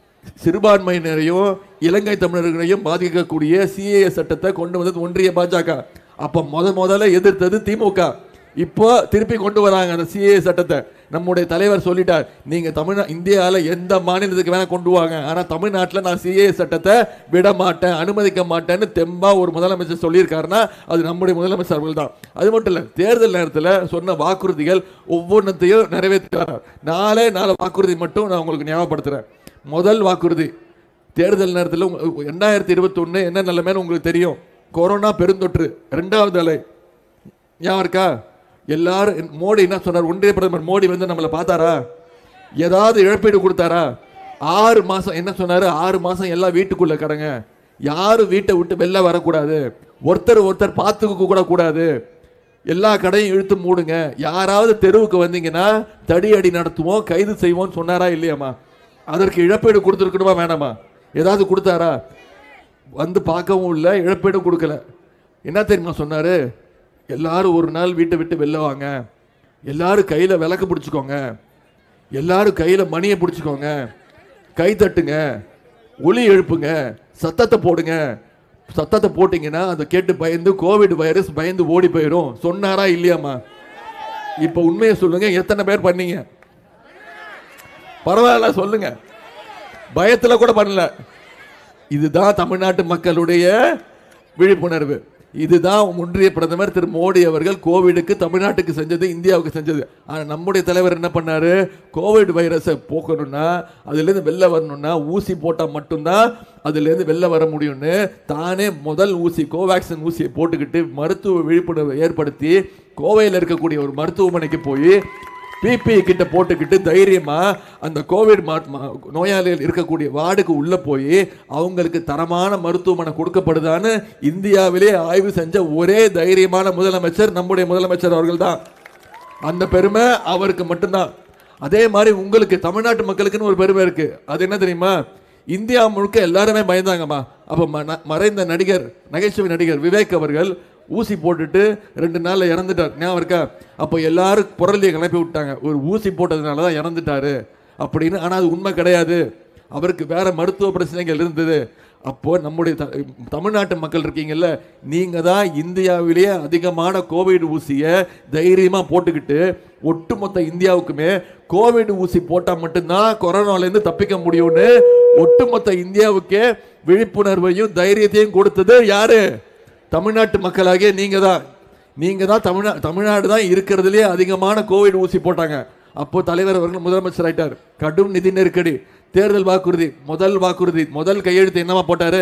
[SPEAKER 1] சிறுபான்மையினரையும் இலங்கை தமிழர்களையும் பாதிக்கக்கூடிய சிஏஏ சட்டத்தை கொண்டு வந்தது ஒன்றிய பாஜக அப்ப முத முதல்ல எதிர்த்தது திமுக இப்போ திருப்பி கொண்டு வராங்க அந்த சிஏஏ சட்டத்தை நம்முடைய தலைவர் சொல்லிட்டார் நீங்க தமிழ்நா இந்தியாவில் எந்த மாநிலத்துக்கு வேணா கொண்டு வாங்க ஆனா தமிழ்நாட்டில் நான் சிஏஏ சட்டத்தை விட மாட்டேன் அனுமதிக்க மாட்டேன்னு தெம்பா ஒரு முதலமைச்சர் சொல்லியிருக்காருன்னா அது நம்முடைய முதலமைச்சர் அவர்கள் தான் அது மட்டும் இல்லை தேர்தல் நேரத்தில் சொன்ன வாக்குறுதிகள் ஒவ்வொன்றத்தையும் நிறைவேற்றுறார் நாலே நாலு வாக்குறுதி மட்டும் நான் உங்களுக்கு ஞாபகப்படுத்துறேன் முதல் வாக்குறுதி தேர்தல் நேரத்தில் ரெண்டாயிரத்தி இருபத்தொன்னு என்ன நிலைமைன்னு உங்களுக்கு தெரியும் கொரோனா பெருந்தொற்று ரெண்டாவது அலை ஞாபகம் இருக்கா எல்லாரும் மோடி என்ன சொன்னார் ஒன்றிய பிரதமர் மோடி வந்து நம்மளை பார்த்தாரா ஏதாவது இழப்பீடு கொடுத்தாரா ஆறு மாசம் என்ன சொன்னாரு ஆறு மாசம் எல்லாம் வீட்டுக்குள்ள கடங்க யாரும் வீட்டை விட்டு வெளில வரக்கூடாது ஒருத்தர் ஒருத்தர் பார்த்துக்க கூட கூடாது எல்லா கடையும் இழுத்து மூடுங்க யாராவது தெருவுக்கு வந்தீங்கன்னா தடி அடி நடத்துவோம் கைது செய்வோம்னு சொன்னாரா இல்லையாம்மா அதற்கு இழப்பீடு கொடுத்துருக்கணுமா வேணாமா ஏதாவது கொடுத்தாரா வந்து பார்க்கவும் இல்லை இழப்பீடும் கொடுக்கல என்ன தெரியுமா சொன்னாரு எல்லாரும் ஒரு நாள் வீட்டை விட்டு வெளில வாங்க எல்லாரும் கையில விளக்கு பிடிச்சுக்கோங்க எல்லாரும் கையில மணியை பிடிச்சுக்கோங்க கை தட்டுங்க ஒலி எழுப்புங்க சத்தத்தை போடுங்க சத்தத்தை போட்டீங்கன்னா அதை கேட்டு பயந்து கோவிட் வைரஸ் பயந்து ஓடி போயிடும் சொன்னாரா இல்லையாம்மா இப்போ உண்மையை சொல்லுங்க எத்தனை பேர் பண்ணீங்க பரவாயில்ல சொல்லுங்க பயத்துல கூட பண்ணல இதுதான் தமிழ்நாட்டு மக்களுடைய விழிப்புணர்வு இதுதான் ஒன்றிய பிரதமர் திரு மோடி அவர்கள் கோவிடுக்கு தமிழ்நாட்டுக்கு செஞ்சது இந்தியாவுக்கு செஞ்சது ஆனா நம்முடைய தலைவர் என்ன பண்ணாரு கோவிட் வைரஸை போக்கணும்னா அதுலேருந்து வெளில வரணும்னா ஊசி போட்டால் மட்டும்தான் அதுலேருந்து வெளில வர முடியும்னு தானே முதல் ஊசி கோவேக்சின் ஊசியை போட்டுக்கிட்டு மருத்துவ விழிப்புணர்வை ஏற்படுத்தி கோவையில் இருக்கக்கூடிய ஒரு மருத்துவமனைக்கு போய் பிபி கிட்ட போட்டுக்கிட்டு தைரியமா அந்த கோவிட் மா- மா- நோயாளிகள் இருக்கக்கூடிய வார்டுக்கு உள்ள போய் அவங்களுக்கு தரமான மருத்துவமனை கொடுக்கப்படுதான்னு இந்தியாவிலே ஆய்வு செஞ்ச ஒரே தைரியமான முதலமைச்சர் நம்முடைய முதலமைச்சர் அவர்கள் தான் அந்த பெருமை அவருக்கு மட்டும்தான் அதே மாதிரி உங்களுக்கு தமிழ்நாட்டு மக்களுக்குன்னு ஒரு பெருமை இருக்கு அது என்ன தெரியுமா இந்தியா முழுக்க எல்லாருமே பயந்தாங்கம்மா அப்ப ம- மறைந்த நடிகர் நகைச்சுவை நடிகர் விவேக் அவர்கள் ஊசி போட்டுட்டு ரெண்டு நாள்ல இறந்துட்டார் ஞாபகம் இருக்கா அப்போ எல்லாரும் புரளியை கிளப்பி விட்டாங்க ஒரு ஊசி போட்டதுனால தான் இறந்துட்டாரு அப்படின்னு ஆனா அது உண்மை கிடையாது அவருக்கு வேற மருத்துவ பிரச்சனைகள் இருந்தது அப்போ நம்முடைய த- தமிழ்நாட்டு மக்கள் இருக்கீங்கல்ல நீங்க தான் இந்தியாவிலேயே அதிகமான கோவிட் ஊசியை தைரியமா போட்டுக்கிட்டு ஒட்டுமொத்த இந்தியாவுக்குமே கோவிட் ஊசி போட்டா மட்டும்தான் கொரோனால இருந்து தப்பிக்க முடியும்னு ஒட்டுமொத்த இந்தியாவுக்கே விழிப்புணர்வையும் தைரியத்தையும் கொடுத்தது யாரு தமிழ்நாட்டு மக்களாகிய நீங்க தான் நீங்க தான் தமிழ்நா தமிழ்நாடு தான் இருக்கிறதுலே அதிகமான கோவிட் ஊசி போட்டாங்க அப்போ தலைவர் அவர்கள் முதலமைச்சர் ஆயிட்டார் கடும் நிதி நெருக்கடி தேர்தல் வாக்குறுதி முதல் வாக்குறுதி முதல் கையெழுத்து என்னவா போட்டாரு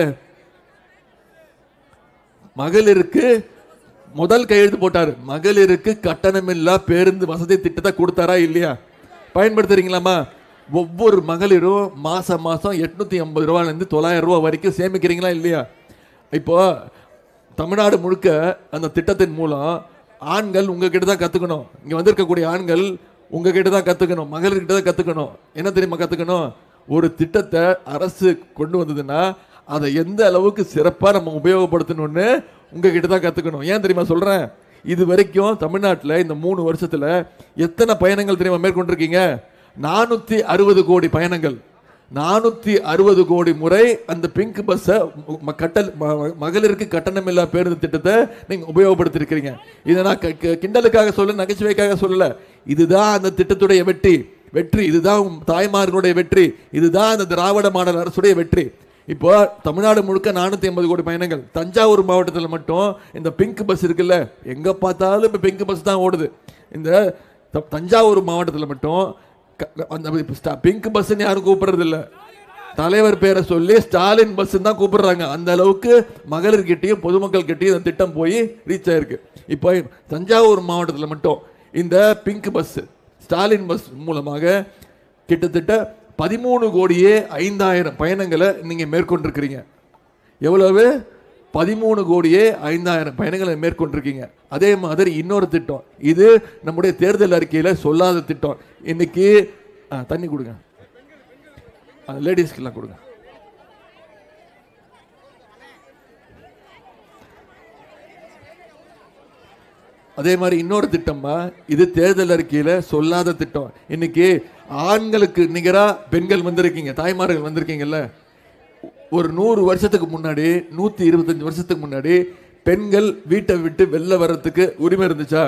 [SPEAKER 1] மகளிருக்கு முதல் கையெழுத்து போட்டாரு மகளிருக்கு கட்டணமில்லா பேருந்து வசதி திட்டத்தை கொடுத்தாரா இல்லையா பயன்படுத்துறீங்களாமா ஒவ்வொரு மகளிரும் மாசம் மாசம் எட்நூத்தி ஐம்பது ரூபாயிலேருந்து தொள்ளாயிரம் ரூபாய் வரைக்கும் சேமிக்கிறீங்களா இல்லையா இப்போ தமிழ்நாடு முழுக்க அந்த திட்டத்தின் மூலம் ஆண்கள் உங்ககிட்ட தான் கத்துக்கணும் இங்க வந்திருக்கக்கூடிய ஆண்கள் உங்ககிட்ட தான் கத்துக்கணும் மகளிர்கிட்ட தான் கத்துக்கணும் என்ன தெரியுமா கத்துக்கணும் ஒரு திட்டத்தை அரசு கொண்டு வந்ததுன்னா அதை எந்த அளவுக்கு சிறப்பா நம்ம உபயோகப்படுத்தணும்னு உங்ககிட்ட தான் கத்துக்கணும் ஏன் தெரியுமா சொல்றேன் இது வரைக்கும் தமிழ்நாட்டில் இந்த மூணு வருஷத்துல எத்தனை பயணங்கள் தெரியுமா மேற்கொண்டிருக்கீங்க நானூத்தி அறுபது கோடி பயணங்கள் நானூத்தி அறுபது கோடி முறை அந்த பிங்க் பஸ்ஸை கட்டல் ம- மகளிருக்கு கட்டணமில்லா பேருந்து திட்டத்தை நீங்க உபயோகப்படுத்திருக்கிறீங்க இதை நான் க- க- கிண்டலுக்காக சொல்ல நகைச்சுவைக்காக சொல்லல இதுதான் அந்த திட்டத்துடைய வெற்றி வெற்றி இதுதான் உம் தாய்மார்களுடைய வெற்றி இதுதான் அந்த திராவிட மாடல் அரசுடைய வெற்றி இப்போ தமிழ்நாடு முழுக்க நானூத்தி ஐம்பது கோடி பயணங்கள் தஞ்சாவூர் மாவட்டத்தில் மட்டும் இந்த பிங்க் பஸ் இருக்குல்ல எங்க பார்த்தாலும் இப்போ பிங்க் பஸ் தான் ஓடுது இந்த த- தஞ்சாவூர் மாவட்டத்தில் மட்டும் க- அந்த பிங்க் பஸ்ன்னு யாரும் கூப்பிடுறது இல்ல தலைவர் பேரை சொல்லி ஸ்டாலின் பஸ் தான் கூப்பிடுறாங்க அந்த அளவுக்கு மகளிர் கிட்டயும் பொதுமக்கள் கிட்டயும் இந்த திட்டம் போய் ரீச் ஆயிருக்கு இப்போ தஞ்சாவூர் மாவட்டத்தில் மட்டும் இந்த பிங்க் பஸ் ஸ்டாலின் பஸ் மூலமாக கிட்டத்தட்ட பதிமூணு கோடியே ஐந்தாயிரம் பயணங்களை நீங்க மேற்கொண்டிருக்கிறீங்க எவ்வளவு பதிமூணு கோடியே ஐந்தாயிரம் பயணங்களை மேற்கொண்டிருக்கீங்க அதே மாதிரி இன்னொரு திட்டம் இது நம்முடைய தேர்தல் அறிக்கையில சொல்லாத திட்டம் இன்னைக்கு ஆ, தண்ணி கொடுங்க லேடிஸ்க்கெல்லாம் கொடுங்க அதே மாதிரி இன்னொரு திட்டமா இது தேர்தல் அறிக்கையில சொல்லாத திட்டம் இன்னைக்கு ஆண்களுக்கு நிகரா பெண்கள் வந்திருக்கீங்க தாய்மார்கள் வந்திருக்கீங்கல்ல ஒரு நூறு வருஷத்துக்கு முன்னாடி நூத்தி இருபத்தஞ்சு வருஷத்துக்கு முன்னாடி பெண்கள் வீட்டை விட்டு வெளில வர்றதுக்கு உரிமை இருந்துச்சா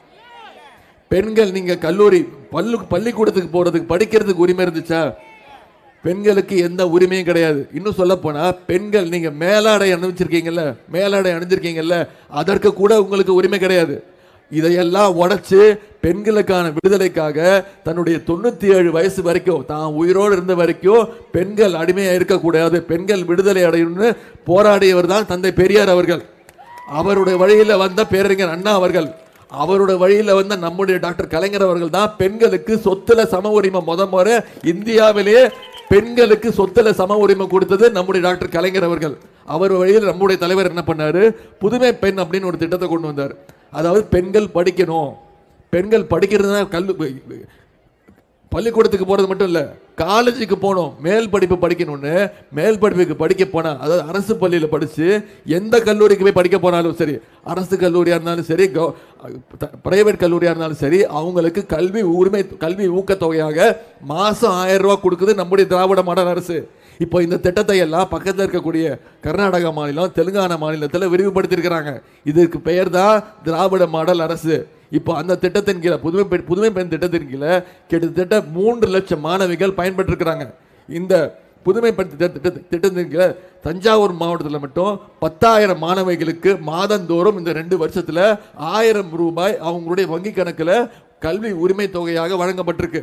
[SPEAKER 1] பெண்கள் நீங்க கல்லூரி பல்லு பள்ளிக்கூடத்துக்கு போறதுக்கு படிக்கிறதுக்கு உரிமை இருந்துச்சா பெண்களுக்கு எந்த உரிமையும் கிடையாது இன்னும் சொல்ல போனா பெண்கள் நீங்க மேலாடை அணிஞ்சிருக்கீங்கல்ல மேலாடை அணிஞ்சிருக்கீங்கல்ல அதற்கு கூட உங்களுக்கு உரிமை கிடையாது இதையெல்லாம் உடைச்சு பெண்களுக்கான விடுதலைக்காக தன்னுடைய தொண்ணூத்தி ஏழு வயசு வரைக்கும் தான் உயிரோடு இருந்த வரைக்கும் பெண்கள் அடிமையா இருக்கக்கூடாது பெண்கள் விடுதலை அடையணும்னு போராடியவர் தான் தந்தை பெரியார் அவர்கள் அவருடைய வழியில வந்த பேரறிஞர் அண்ணா அவர்கள் அவருடைய வழியில வந்த நம்முடைய டாக்டர் கலைஞர் அவர்கள் தான் பெண்களுக்கு சொத்துல சம உரிமை முத முறை இந்தியாவிலேயே பெண்களுக்கு சொத்துல சம உரிமை கொடுத்தது நம்முடைய டாக்டர் கலைஞர் அவர்கள் அவர் வழியில் நம்முடைய தலைவர் என்ன பண்ணாரு புதுமை பெண் அப்படின்னு ஒரு திட்டத்தை கொண்டு வந்தார் அதாவது பெண்கள் படிக்கணும் பெண்கள் படிக்கிறது தான் கல்லு பள்ளிக்கூடத்துக்கு போறது மட்டும் இல்ல காலேஜுக்கு போகணும் மேல் படிப்பு படிக்கணும்னு மேல் படிப்புக்கு படிக்க போனா அதாவது அரசு பள்ளியில படிச்சு எந்த கல்லூரிக்கு போய் படிக்க போனாலும் சரி அரசு கல்லூரியா இருந்தாலும் சரி பிரைவேட் கல்லூரியா இருந்தாலும் சரி அவங்களுக்கு கல்வி உரிமை கல்வி ஊக்கத்தொகையாக மாசம் ஆயிரம் ரூபாய் கொடுக்குது நம்முடைய திராவிட மாடல் அரசு இப்போ இந்த திட்டத்தை எல்லாம் பக்கத்தில் இருக்கக்கூடிய கர்நாடகா மாநிலம் தெலுங்கானா மாநிலத்தில் விரிவுபடுத்தியிருக்கிறாங்க இதற்கு பெயர் தான் திராவிட மாடல் அரசு இப்போ அந்த திட்டத்தின் கீழே புதுமை பெண் புதுமை பெண் திட்டத்தின் கீழே கிட்டத்தட்ட மூன்று லட்சம் மாணவிகள் பயன்பெற்றிருக்கிறாங்க இந்த புதுமை பெண் திட்ட- திட்ட- திட்டத்தின் கீழே தஞ்சாவூர் மாவட்டத்தில் மட்டும் பத்தாயிரம் மாணவிகளுக்கு மாதந்தோறும் இந்த ரெண்டு வருஷத்துல ஆயிரம் ரூபாய் அவங்களுடைய வங்கி கணக்குல கல்வி உரிமை தொகையாக வழங்கப்பட்டிருக்கு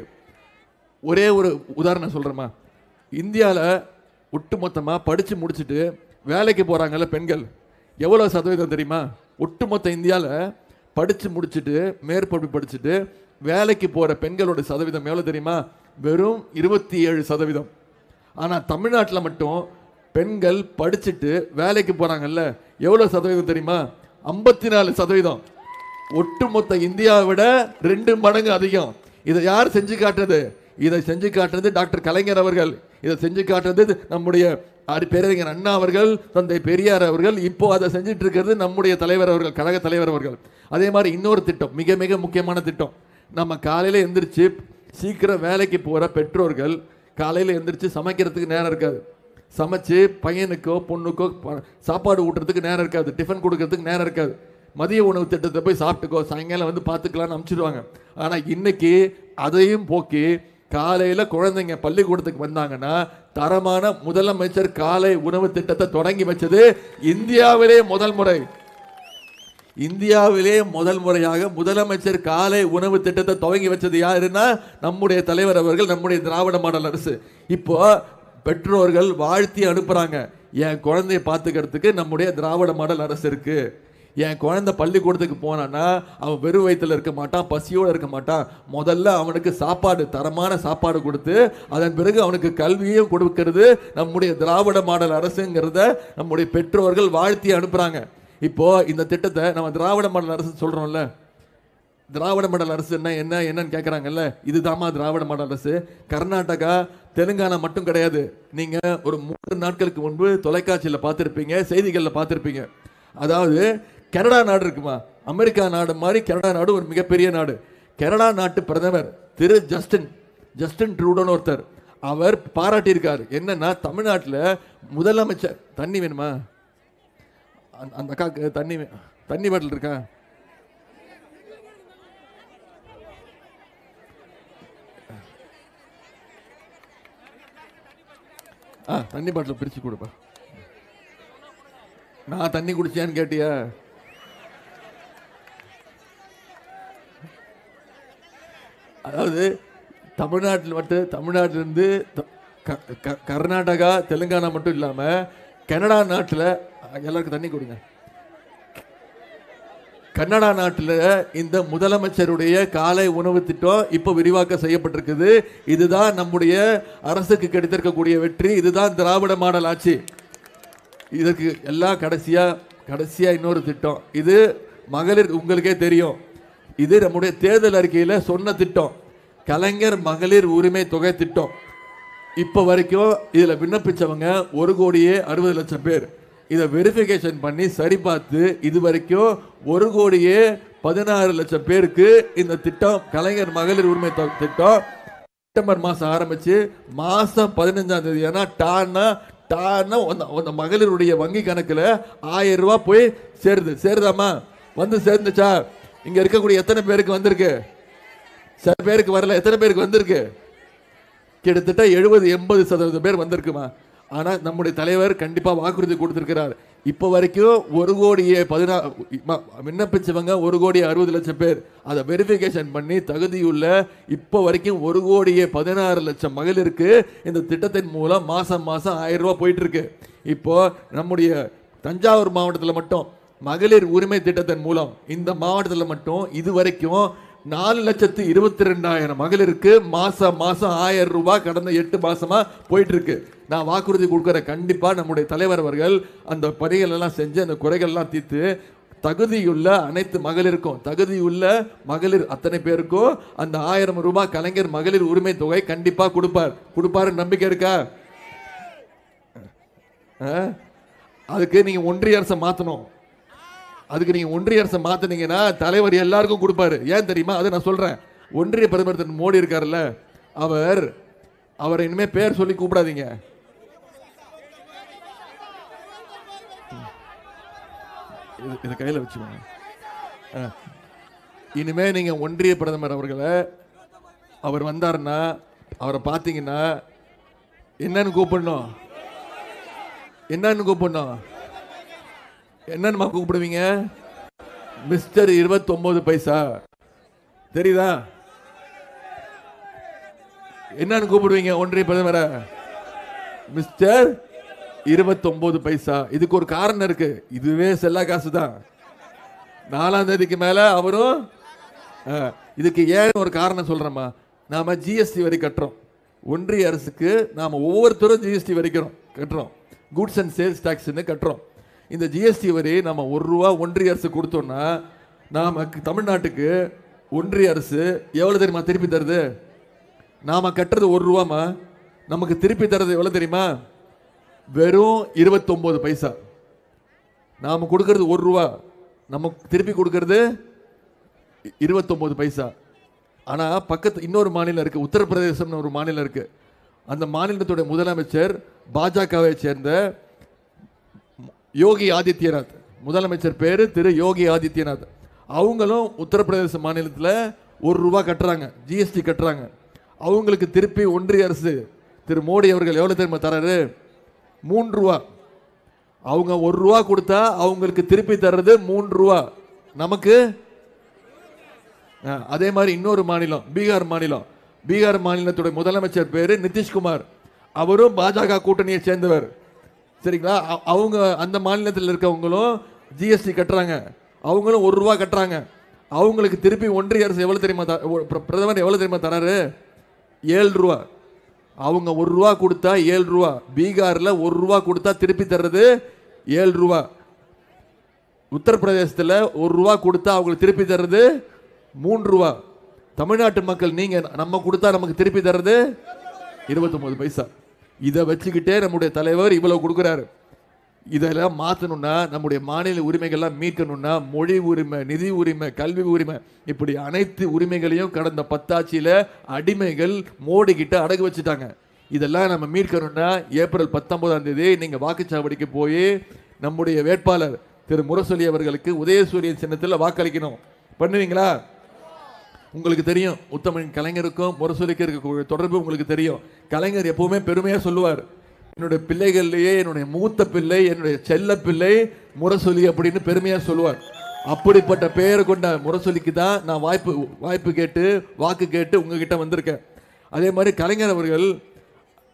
[SPEAKER 1] ஒரே ஒரு உதாரணம் சொல்கிறேம்மா இந்தியாவில் ஒட்டுமொத்தமாக படித்து முடிச்சுட்டு வேலைக்கு போகிறாங்கல்ல பெண்கள் எவ்வளோ சதவீதம் தெரியுமா ஒட்டுமொத்த இந்தியாவில் படித்து முடிச்சுட்டு மேற்படிப்பு படிச்சுட்டு வேலைக்கு போகிற பெண்களோட சதவீதம் எவ்வளோ தெரியுமா வெறும் இருபத்தி ஏழு சதவீதம் ஆனால் தமிழ்நாட்டில் மட்டும் பெண்கள் படிச்சுட்டு வேலைக்கு போகிறாங்கல்ல எவ்வளோ சதவீதம் தெரியுமா ஐம்பத்தி நாலு சதவீதம் ஒட்டுமொத்த இந்தியாவை விட ரெண்டு மடங்கு அதிகம் இதை யார் செஞ்சு காட்டுறது இதை செஞ்சு காட்டுறது டாக்டர் கலைஞர் அவர்கள் இதை செஞ்சு காட்டுறது நம்முடைய அரி- பேரறிஞர் அண்ணா அவர்கள் தந்தை பெரியார் அவர்கள் இப்போ அதை செஞ்சுட்டு இருக்கிறது நம்முடைய தலைவர் அவர்கள் கழக தலைவர் அவர்கள் அதே மாதிரி இன்னொரு திட்டம் மிக மிக முக்கியமான திட்டம் நம்ம காலையில எந்திரிச்சு சீக்கிரம் வேலைக்கு போற பெற்றோர்கள் காலையில எந்திரிச்சு சமைக்கிறதுக்கு நேரம் இருக்காது சமைச்சு பையனுக்கோ பொண்ணுக்கோ ப- சாப்பாடு ஊட்டுறதுக்கு நேரம் இருக்காது டிஃபன் கொடுக்கறதுக்கு நேரம் இருக்காது மதிய உணவு திட்டத்தை போய் சாப்பிட்டுக்கோ சாயங்காலம் வந்து பார்த்துக்கலாம்னு அனுப்பிச்சிடுவாங்க ஆனால் இன்னைக்கு அதையும் போக்கி காலையில் குழந்தைங்க பள்ளிக்கூடத்துக்கு வந்தாங்கன்னா தரமான முதலமைச்சர் காலை உணவு திட்டத்தை தொடங்கி வச்சது இந்தியாவிலே முதல் முறை இந்தியாவிலே முதல் முறையாக முதலமைச்சர் காலை உணவு திட்டத்தை துவங்கி வச்சது யாருன்னா நம்முடைய தலைவர் அவர்கள் நம்முடைய திராவிட மாடல் அரசு இப்போ பெற்றோர்கள் வாழ்த்தி அனுப்புறாங்க என் குழந்தைய பார்த்துக்கிறதுக்கு நம்முடைய திராவிட மாடல் அரசு இருக்கு என் குழந்தை பள்ளிக்கூடத்துக்கு போனான்னா அவன் வெறும் வயித்துல இருக்க மாட்டான் பசியோடு இருக்க மாட்டான் முதல்ல அவனுக்கு சாப்பாடு தரமான சாப்பாடு கொடுத்து அதன் பிறகு அவனுக்கு கல்வியும் கொடுக்கிறது நம்முடைய திராவிட மாடல் அரசுங்கிறத நம்முடைய பெற்றோர்கள் வாழ்த்தி அனுப்புறாங்க இப்போ இந்த திட்டத்தை நம்ம திராவிட மாடல் அரசு சொல்றோம்ல திராவிட மாடல் அரசு என்ன என்ன என்னன்னு கேட்குறாங்கல்ல இதுதாம்மா திராவிட மாடல் அரசு கர்நாடகா தெலுங்கானா மட்டும் கிடையாது நீங்க ஒரு மூன்று நாட்களுக்கு முன்பு தொலைக்காட்சியில பார்த்திருப்பீங்க செய்திகள்ல பார்த்திருப்பீங்க அதாவது கனடா நாடு இருக்குமா அமெரிக்கா நாடு மாதிரி கனடா நாடு ஒரு மிகப்பெரிய நாடு கனடா நாட்டு பிரதமர் திரு ஜஸ்டின் ஜஸ்டின் ட்ரூடோன்னு ஒருத்தர் அவர் பாராட்டியிருக்கார் என்னன்னா தமிழ்நாட்டுல முதலமைச்சர் தண்ணி வேணுமா அந்த- அந்த அக்காவுக்கு தண்ணி வே- தண்ணி பாட்டில் இருக்கா ஆ தண்ணி பாட்டில் பிரிச்சு கொடுப்பா நான் தண்ணி குடிச்சேன்னு கேட்டியா அதாவது தமிழ்நாட்டில் மட்டும் தமிழ்நாட்டிலிருந்து த- க- க- கர்நாடகா தெலுங்கானா மட்டும் இல்லாம கனடா நாட்டுல எல்லாருக்கும் தண்ணி கொடுங்க கன்னடா நாட்டில் இந்த முதலமைச்சருடைய காலை உணவு திட்டம் இப்போ விரிவாக்கம் செய்யப்பட்டிருக்குது இதுதான் நம்முடைய அரசுக்கு கிடைத்திருக்கக்கூடிய வெற்றி இதுதான் திராவிட மாடல் ஆட்சி இதற்கு எல்லாம் கடைசியா கடைசியா இன்னொரு திட்டம் இது மகளிர் உங்களுக்கே தெரியும் இது நம்முடைய தேர்தல் அறிக்கையில சொன்ன திட்டம் கலைஞர் மகளிர் உரிமை தொகை திட்டம் இப்போ வரைக்கும் இதில் விண்ணப்பிச்சவங்க ஒரு கோடியே அறுபது லட்சம் பேர் இதை வெரிஃபிகேஷன் பண்ணி சரி பார்த்து இது வரைக்கும் ஒரு கோடியே பதினாறு லட்சம் பேருக்கு இந்த திட்டம் கலைஞர் மகளிர் உரிமை தொகை திட்டம் செப்டம்பர் மாதம் ஆரம்பிச்சு மாதம் பதினஞ்சாம் தேதி ஏன்னா டான்னா டான்னா அந்த அந்த மகளிருடைய வங்கி கணக்கில் ஆயிரம் ரூபாய் போய் சேருது சேருதாம்மா வந்து சேர்ந்துச்சா இங்கே இருக்கக்கூடிய எத்தனை பேருக்கு வந்திருக்கு சில பேருக்கு வரல எத்தனை பேருக்கு வந்திருக்கு கிட்டத்தட்ட எழுபது எண்பது சதவீதம் பேர் வந்திருக்குமா ஆனால் நம்முடைய தலைவர் கண்டிப்பாக வாக்குறுதி கொடுத்திருக்கிறார் இப்போ வரைக்கும் ஒரு கோடியே பதினா ம- விண்ணப்பிச்சவங்க ஒரு கோடி அறுபது லட்சம் பேர் அதை வெரிஃபிகேஷன் பண்ணி தகுதியுள்ள இப்போ வரைக்கும் ஒரு கோடியே பதினாறு லட்சம் மகளிருக்கு இந்த திட்டத்தின் மூலம் மாதம் மாதம் ஆயிரம் ரூபாய் போயிட்டு இருக்கு இப்போ நம்முடைய தஞ்சாவூர் மாவட்டத்தில் மட்டும் மகளிர் உரிமை திட்டத்தின் மூலம் இந்த மாவட்டத்தில் மட்டும் இது வரைக்கும் நாலு லட்சத்து இருபத்தி ரெண்டாயிரம் மகளிருக்கு மாசம் மாசம் ஆயிரம் ரூபாய் கடந்த எட்டு மாசமா போயிட்டு இருக்கு நான் வாக்குறுதி கொடுக்குற கண்டிப்பா நம்முடைய தலைவர் அவர்கள் அந்த பணிகள் எல்லாம் செஞ்சு அந்த குறைகள் எல்லாம் தீர்த்து தகுதியுள்ள அனைத்து மகளிருக்கும் தகுதியுள்ள மகளிர் அத்தனை பேருக்கும் அந்த ஆயிரம் ரூபாய் கலைஞர் மகளிர் உரிமை தொகை கண்டிப்பா கொடுப்பார் கொடுப்பாரு நம்பிக்கை இருக்கா ஆ? அதுக்கு நீங்க ஒன்றிய அரசை மாத்தணும் அதுக்கு நீங்க ஒன்றிய அரசை மாத்துனீங்கன்னா தலைவர் எல்லாருக்கும் கொடுப்பாரு ஏன் தெரியுமா அதை நான் சொல்றேன் ஒன்றிய பிரதமர் திரு மோடி இருக்காருல்ல அவர் அவரை இனிமே பேர் சொல்லி கூப்பிடாதீங்க இது- இதை கையில வச்சுக்கோங்க ஆ. இனிமே நீங்க ஒன்றிய பிரதமர் அவர்களை அவர் வந்தாருன்னா அவரை பார்த்தீங்கன்னா என்னன்னு கூப்பிடணும் என்னன்னு கூப்பிடணும் என்னன்னு கூப்பிடுவீங்க மிஸ்டர் இருபத்தொன்பது பைசா தெரியுதா என்னன்னு கூப்பிடுவீங்க ஒன்றிய பிரதமரை மிஸ்டர் இருபத்தொன்பது பைசா இதுக்கு ஒரு காரணம் இருக்கு இதுவே செல்லா காசு தான் நாலாம் தேதிக்கு மேல அவரும் ஆ, இதுக்கு ஏன் ஒரு காரணம் சொல்றேம்மா நாம ஜிஎஸ்டி வரி கட்டுறோம் ஒன்றிய அரசுக்கு நாம ஒவ்வொருத்தரும் ஜிஎஸ்டி வரிக்கிறோம் கட்டுறோம் குட்ஸ் அண்ட் சேல்ஸ் டாக்ஸ்னு கட்டுறோம் இந்த ஜிஎஸ்டி வரி நம்ம ஒரு ரூபா ஒன்றிய அரசு கொடுத்தோம்னா நாம தமிழ்நாட்டுக்கு ஒன்றிய அரசு எவ்வளவு தெரியுமா திருப்பி தருது நாம கட்டுறது ஒரு ரூபாமா நமக்கு திருப்பி தரது எவ்வளவு தெரியுமா வெறும் இருபத்தொன்பது பைசா நாம கொடுக்கறது ஒரு ரூபா நமக்கு திருப்பி கொடுக்கறது இ- இருபத்தொன்பது பைசா ஆனா பக்கத்து இன்னொரு மாநிலம் இருக்கு உத்தரப்பிரதேசம்னு ஒரு மாநிலம் இருக்கு அந்த மாநிலத்துடைய முதலமைச்சர் பாஜகவை சேர்ந்த யோகி ஆதித்யநாத் முதலமைச்சர் பேரு திரு யோகி ஆதித்யநாத் அவங்களும் உத்தரப்பிரதேச மாநிலத்தில் ஒரு ரூபா கட்டுறாங்க ஜிஎஸ்டி கட்டுறாங்க அவங்களுக்கு திருப்பி ஒன்றிய அரசு திரு மோடி அவர்கள் எவ்வளவு தெரியுமா தராரு மூன்று ரூபா அவங்க ஒரு ரூபா கொடுத்தா அவங்களுக்கு திருப்பி தர்றது மூன்று ரூபா நமக்கு ஆ, அதே மாதிரி இன்னொரு மாநிலம் பீகார் மாநிலம் பீகார் மாநிலத்துடைய முதலமைச்சர் பேரு நிதிஷ்குமார் அவரும் பாஜக கூட்டணியை சேர்ந்தவர் சரிங்களா அ- அவங்க அந்த மாநிலத்தில் இருக்கவங்களும் ஜிஎஸ்டி கட்டுறாங்க அவங்களும் ஒரு ரூபா கட்டுறாங்க அவங்களுக்கு திருப்பி ஒன்றிய அரசு எவ்வளவு தெரியுமா த- ஒ- பிர- பிரதமர் எவ்வளவு தெரியுமா தராரு ஏழு ரூபா அவங்க ஒரு ரூபா கொடுத்தா ஏழு ரூபா பீகார்ல ஒரு ரூபா கொடுத்தா திருப்பி தர்றது ஏழு ரூபா உத்தரப்பிரதேசத்தில் ஒரு ரூபா கொடுத்தா அவங்களுக்கு திருப்பி தர்றது மூன்று ரூபா தமிழ்நாட்டு மக்கள் நீங்க நம்ம கொடுத்தா நமக்கு திருப்பி தர்றது இருபத்தொன்பது பைசா இதை வச்சுக்கிட்டே நம்முடைய தலைவர் இவ்வளவு கொடுக்குறாரு இதெல்லாம் மாற்றணும்னா நம்முடைய மாநில உரிமைகள்லாம் மீட்கணும்னா மொழி உரிமை நிதி உரிமை கல்வி உரிமை இப்படி அனைத்து உரிமைகளையும் கடந்த பத்தாட்சியில அடிமைகள் மோடி கிட்ட அடகு வச்சுட்டாங்க இதெல்லாம் நம்ம மீட்கணும்னா ஏப்ரல் பத்தொன்பதாம் தேதி நீங்க வாக்குச்சாவடிக்கு போய் நம்முடைய வேட்பாளர் திரு முரசொலி அவர்களுக்கு உதயசூரியன் சின்னத்தில் வாக்களிக்கணும் பண்ணுவீங்களா உங்களுக்கு தெரியும் உத்தமன் கலைஞருக்கும் முரசொலிக்கு இருக்கக்கூடிய தொடர்பு உங்களுக்கு தெரியும் கலைஞர் எப்பவுமே பெருமையா சொல்லுவார் என்னுடைய பிள்ளைகள்லயே என்னுடைய மூத்த பிள்ளை என்னுடைய செல்ல பிள்ளை முரசொலி அப்படின்னு பெருமையா சொல்லுவார் அப்படிப்பட்ட பெயர் கொண்ட முரசொலிக்கு தான் நான் வாய்ப்பு வாய்ப்பு கேட்டு வாக்கு கேட்டு உங்ககிட்ட வந்திருக்கேன் அதே மாதிரி கலைஞர் அவர்கள்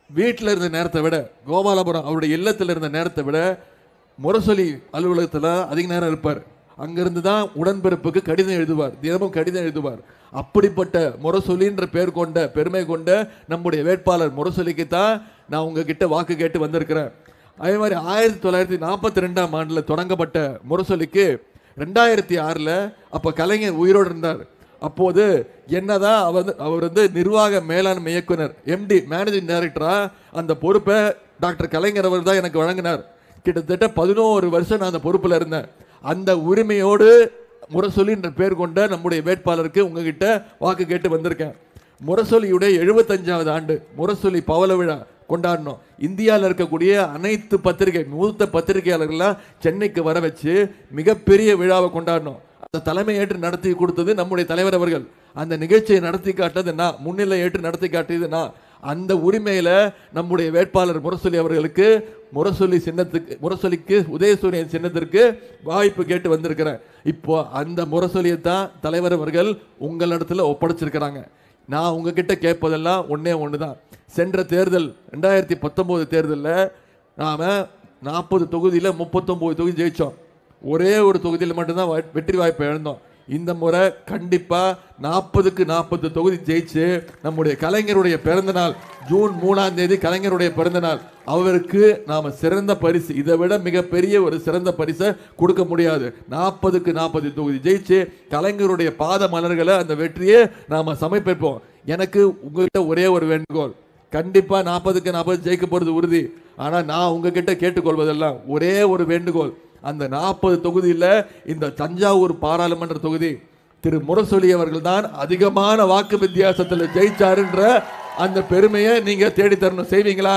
[SPEAKER 1] வீட்டில் இருந்த நேரத்தை விட கோபாலபுரம் அவருடைய இல்லத்தில் இருந்த நேரத்தை விட முரசொலி அலுவலகத்தில் அதிக நேரம் இருப்பார் அங்கிருந்து தான் உடன்பிறப்புக்கு கடிதம் எழுதுவார் தினமும் கடிதம் எழுதுவார் அப்படிப்பட்ட முரசொலின்ற பேர் கொண்ட பெருமை கொண்ட நம்முடைய வேட்பாளர் முரசொலிக்கு தான் நான் உங்ககிட்ட வாக்கு கேட்டு வந்திருக்கிறேன் அதே மாதிரி ஆயிரத்தி தொள்ளாயிரத்தி நாற்பத்தி ரெண்டாம் ஆண்டில் தொடங்கப்பட்ட முரசொலிக்கு ரெண்டாயிரத்தி ஆறில் அப்போ கலைஞர் உயிரோடு இருந்தார் அப்போது என்னதான் அவர் வந்து- அவர் வந்து நிர்வாக மேலாண்மை இயக்குனர் எம்டி மேனேஜிங் டைரக்டரா அந்த பொறுப்பை டாக்டர் கலைஞர் அவர் தான் எனக்கு வழங்கினார் கிட்டத்தட்ட பதினோரு வருஷம் நான் அந்த பொறுப்பில் இருந்தேன் அந்த உரிமையோடு முரசொலின்ற பேர் கொண்ட நம்முடைய வேட்பாளருக்கு உங்ககிட்ட வாக்கு கேட்டு வந்திருக்கேன் முரசொலியுடைய எழுபத்தஞ்சாவது ஆண்டு முரசொலி பவள விழா கொண்டாடணும் இந்தியாவில் இருக்கக்கூடிய அனைத்து பத்திரிகை மூத்த பத்திரிகையாளர்கள்லாம் சென்னைக்கு வர வச்சு மிகப்பெரிய விழாவை கொண்டாடணும் அந்த தலைமை ஏற்று நடத்தி கொடுத்தது நம்முடைய தலைவர் அவர்கள் அந்த நிகழ்ச்சியை நடத்தி காட்டது நான் முன்னிலை ஏற்று நடத்தி காட்டியது நான் அந்த உரிமையில நம்முடைய வேட்பாளர் முரசொலி அவர்களுக்கு முரசொலி சின்னத்துக்கு முரசொலிக்கு உதயசூரியன் சின்னத்திற்கு வாய்ப்பு கேட்டு வந்திருக்கிறேன் இப்போ அந்த முரசொலியை தான் தலைவர் அவர்கள் உங்களிடத்துல ஒப்படைச்சிருக்கிறாங்க நான் உங்ககிட்ட கேட்பதெல்லாம் ஒண்ணே ஒன்று தான் சென்ற தேர்தல் ரெண்டாயிரத்தி பத்தொம்போது தேர்தலில் நாம் நாற்பது தொகுதியில் முப்பத்தொம்போது தொகுதி ஜெயித்தோம் ஒரே ஒரு தொகுதியில் மட்டும்தான் வா- வெற்றி வாய்ப்பை இழந்தோம் இந்த முறை கண்டிப்பாக நாற்பதுக்கு நாற்பது தொகுதி ஜெயிச்சு நம்முடைய கலைஞருடைய பிறந்த நாள் ஜூன் மூணாம் தேதி கலைஞருடைய பிறந்த நாள் அவருக்கு நாம் சிறந்த பரிசு இதை விட மிகப்பெரிய ஒரு சிறந்த பரிசை கொடுக்க முடியாது நாற்பதுக்கு நாற்பது தொகுதி ஜெயிச்சு கலைஞருடைய பாத மலர்களை அந்த வெற்றியை நாம் சமர்ப்பிப்போம் எனக்கு உங்ககிட்ட ஒரே ஒரு வேண்டுகோள் கண்டிப்பா நாற்பதுக்கு நாற்பது ஜெயிக்க போறது உறுதி ஆனா நான் உங்ககிட்ட கேட்டுக்கொள்வதெல்லாம் ஒரே ஒரு வேண்டுகோள் அந்த நாற்பது தொகுதியில இந்த தஞ்சாவூர் பாராளுமன்ற தொகுதி திரு முரசொலி அவர்கள் தான் அதிகமான வாக்கு வித்தியாசத்தில் ஜெயிச்சாருன்ற அந்த பெருமையை நீங்க தேடி தரணும் செய்வீங்களா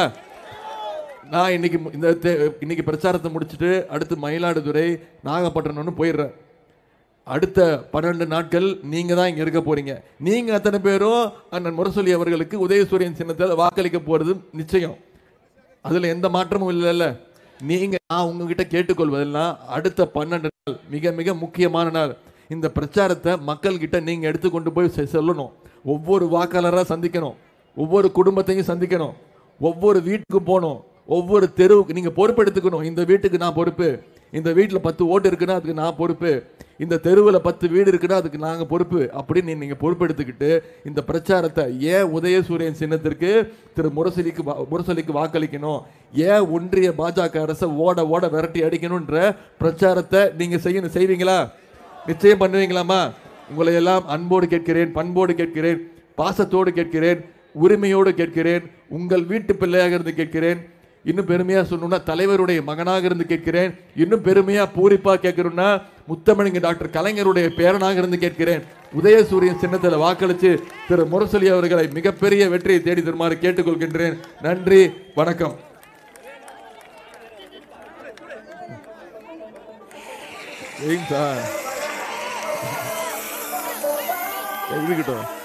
[SPEAKER 1] நான் இன்னைக்கு மு- இந்த தே- இன்னைக்கு பிரச்சாரத்தை முடிச்சுட்டு அடுத்து மயிலாடுதுறை நாகப்பட்டினம்னு போயிடுறேன் அடுத்த பன்னெண்டு நாட்கள் நீங்க தான் இங்க இருக்க போறீங்க நீங்க அத்தனை பேரும் அண்ணன் முரசொலி அவர்களுக்கு உதயசூரியன் சின்னத்தில் வாக்களிக்க போறது நிச்சயம் அதுல எந்த மாற்றமும் இல்லைல்ல நீங்க நான் உங்ககிட்ட கேட்டுக்கொள்வதெல்லாம் அடுத்த பன்னெண்டு நாள் மிக மிக முக்கியமான நாள் இந்த பிரச்சாரத்தை மக்கள்கிட்ட நீங்க எடுத்துக்கொண்டு போய் செ- சொல்லணும் ஒவ்வொரு வாக்காளராக சந்திக்கணும் ஒவ்வொரு குடும்பத்தையும் சந்திக்கணும் ஒவ்வொரு வீட்டுக்கு போகணும் ஒவ்வொரு தெருவுக்கு நீங்க பொறுப்பெடுத்துக்கணும் இந்த வீட்டுக்கு நான் பொறுப்பு இந்த வீட்டில் பத்து ஓட்டு இருக்குன்னா அதுக்கு நான் பொறுப்பு இந்த தெருவில் பத்து வீடு இருக்குன்னா அதுக்கு நாங்கள் பொறுப்பு அப்படின்னு நீங்கள் பொறுப்பெடுத்துக்கிட்டு இந்த பிரச்சாரத்தை ஏன் உதயசூரியன் சின்னத்திற்கு திரு முரசொலிக்கு வா- முரசொலிக்கு வாக்களிக்கணும் ஏன் ஒன்றிய பாஜக அரசை ஓட ஓட விரட்டி அடிக்கணுன்ற பிரச்சாரத்தை நீங்கள் செய்யணும் செய்வீங்களா நிச்சயம் பண்ணுவீங்களாமா உங்களை எல்லாம் அன்போடு கேட்கிறேன் பண்போடு கேட்கிறேன் பாசத்தோடு கேட்கிறேன் உரிமையோடு கேட்கிறேன் உங்கள் வீட்டு பிள்ளையாக இருந்து கேட்கிறேன் இன்னும் பெருமையா சொல்லணும்னா தலைவருடைய மகனாக இருந்து கேட்கிறேன் இன்னும் பெருமையா பூரிப்பா கேட்கணும்னா முத்தமிழ்ங்க டாக்டர் கலைஞருடைய பேரனாக இருந்து கேட்கிறேன் உதயசூரியன் சின்னத்தில் வாக்களித்து திரு முரசொலி அவர்களை மிகப்பெரிய வெற்றியை தேடி தருமாறு கேட்டுக்கொள்கின்றேன் நன்றி வணக்கம் இருக்கட்டும்